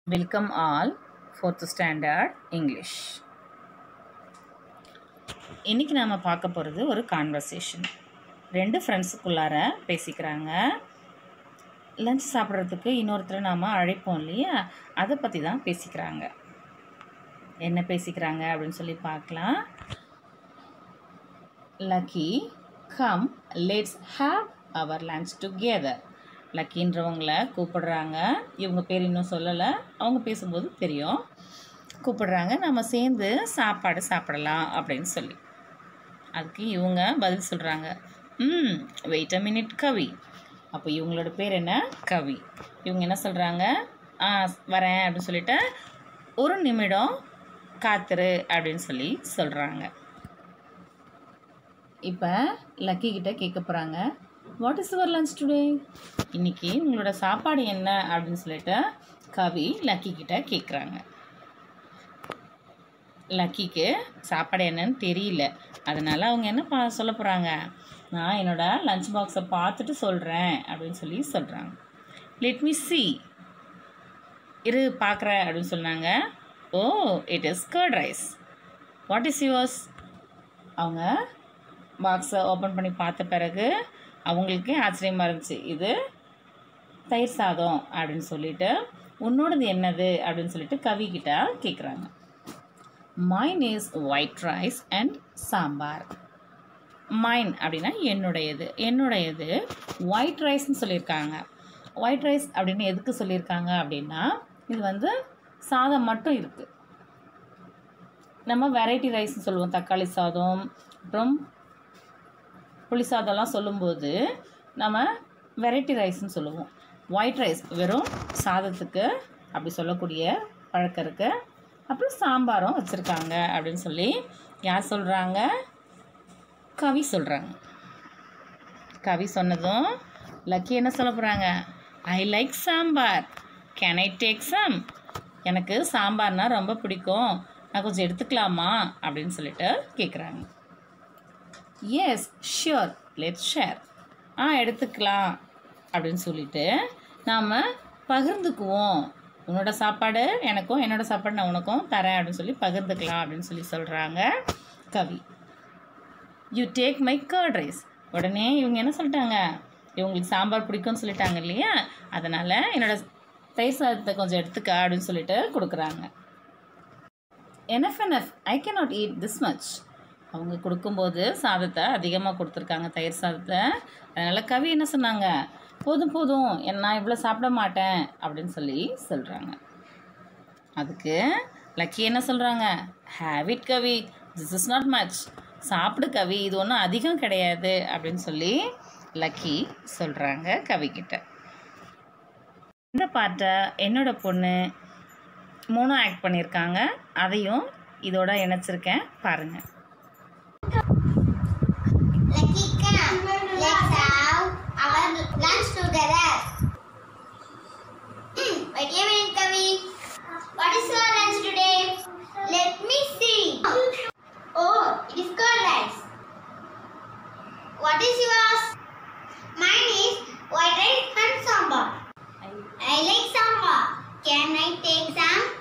Welcome all, fourth standard English. இன்னைக்கு நாம் பார்க்க போகிறது ஒரு கான்வர்சேஷன் ரெண்டு ஃப்ரெண்ட்ஸுக்குள்ளார பேசிக்கிறாங்க லஞ்ச் சாப்பிட்றதுக்கு இன்னொருத்தரை நாம் அழைப்போம் இல்லையா அதை பற்றி தான் பேசிக்கிறாங்க என்ன பேசிக்கிறாங்க அப்படின்னு சொல்லி பார்க்கலாம் Lucky come let's have our lunch together லக்கின்றவங்கள கூப்பிடுறாங்க இவங்க பேர் இன்னும் சொல்லலை அவங்க பேசும்போது தெரியும் கூப்பிடுறாங்க நம்ம சேர்ந்து சாப்பாடு சாப்பிடலாம் அப்படின்னு சொல்லி அதுக்கு இவங்க பதில் சொல்கிறாங்க ம் வெயிட் அ மினிட் கவி அப்போ இவங்களோட பேர் என்ன கவி இவங்க என்ன சொல்கிறாங்க ஆ வரேன் அப்படின்னு சொல்லிட்டு ஒரு நிமிடம் காத்துரு அப்படின்னு சொல்லி சொல்கிறாங்க இப்போ லக்கி கிட்ட கேட்க போகிறாங்க what is your lunch today இன்னைக்கு உங்களோட சாப்பாடு என்ன அப்படின்னு சொல்லிட்டு கவி லக்கி கிட்ட கேட்குறாங்க லக்கிக்கு சாப்பாடு என்னன்னு தெரியல அதனால அவங்க என்ன பா சொல்ல போகிறாங்க நான் என்னோட லஞ்ச் பாக்ஸை பார்த்துட்டு சொல்கிறேன் அப்படின்னு சொல்லி சொல்கிறாங்க லெட் மீ சி இரு பார்க்குறேன் அப்படின்னு சொன்னாங்க oh it is curd rice what is yours அவங்க பாக்ஸை ஓப்பன் பண்ணி பார்த்த பிறகு அவங்களுக்கே ஆச்சரியமாக இருந்துச்சு இது தயிர் சாதம் அப்படின்னு சொல்லிட்டு உன்னோடது என்னது அப்படின்னு சொல்லிட்டு கவி கிட்ட கேட்குறாங்க mine is white rice and sambar mine அப்படின்னா என்னுடையது என்னுடையது ஒயிட் ரைஸ்னு சொல்லியிருக்காங்க ஒயிட் ரைஸ் அப்படின்னு எதுக்கு சொல்லியிருக்காங்க அப்படின்னா இது வந்து சாதம் மட்டும் இருக்குது நம்ம வெரைட்டி ரைஸ்னு சொல்லுவோம் தக்காளி சாதம் அப்புறம் புளி சாதம்லாம் சொல்லும்போது நம்ம வெரைட்டி ரைஸ்னு சொல்லுவோம் ஒயிட் ரைஸ் வெறும் சாதத்துக்கு அப்படி சொல்லக்கூடிய பழக்கம் இருக்குது அப்புறம் சாம்பாரும் வச்சுருக்காங்க அப்படின்னு சொல்லி யார் சொல்கிறாங்க கவி சொல்கிறாங்க கவி சொன்னதும் லக்கி என்ன சொல்ல போகிறாங்க I like sambar can I take some எனக்கு சாம்பார்னா ரொம்ப பிடிக்கும் நான் கொஞ்சம் எடுத்துக்கலாமா அப்படின்னு சொல்லிட்டு கேட்குறாங்க yes sure let share ah எடுத்துக்கலாம் அப்படின்னு சொல்லிட்டு நாம் பகிர்ந்துக்குவோம் உன்னோட சாப்பாடு எனக்கும் என்னோட சாப்பாடு நான் உனக்கும் தரேன் அப்படின்னு சொல்லி பகிர்ந்துக்கலாம் அப்படின்னு சொல்லி சொல்கிறாங்க Kavi you take my curd rice உடனே இவங்க என்ன சொல்லிட்டாங்க இவங்களுக்கு சாம்பார் பிடிக்கும்னு சொல்லிட்டாங்க இல்லையா அதனால் என்னோட தயிர் சாதத்தை கொஞ்சம் எடுத்துக்க அப்படின்னு சொல்லிட்டு கொடுக்குறாங்க enough enough I cannot eat this much அவங்க கொடுக்கும்போது சாதத்தை அதிகமாக கொடுத்துருக்காங்க தயிர் சாதத்தை அதனால் கவி என்ன சொன்னாங்க போதும் போதும் நான் இவ்வளோ சாப்பிட மாட்டேன் அப்படின்னு சொல்லி சொல்கிறாங்க அதுக்கு லக்கி என்ன சொல்கிறாங்க have it Kavi this is not much சாப்பிடு கவி இது ஒன்றும் அதிகம் கிடையாது அப்படின்னு சொல்லி லக்கி சொல்கிறாங்க கவிக்கிட்ட இந்த பாட்டை என்னோட பொண்ணு மூணும் ஆக்ட் பண்ணியிருக்காங்க அதையும் இதோட இணைச்சிருக்கேன் பாருங்கள் Lucky come. Let's have our lunch together. Hmm, wait a minute, Kavi. What is your lunch today? Let me see. Oh, it is curd rice. What is yours? Mine is white rice and sambar. I like sambar. Can I take some?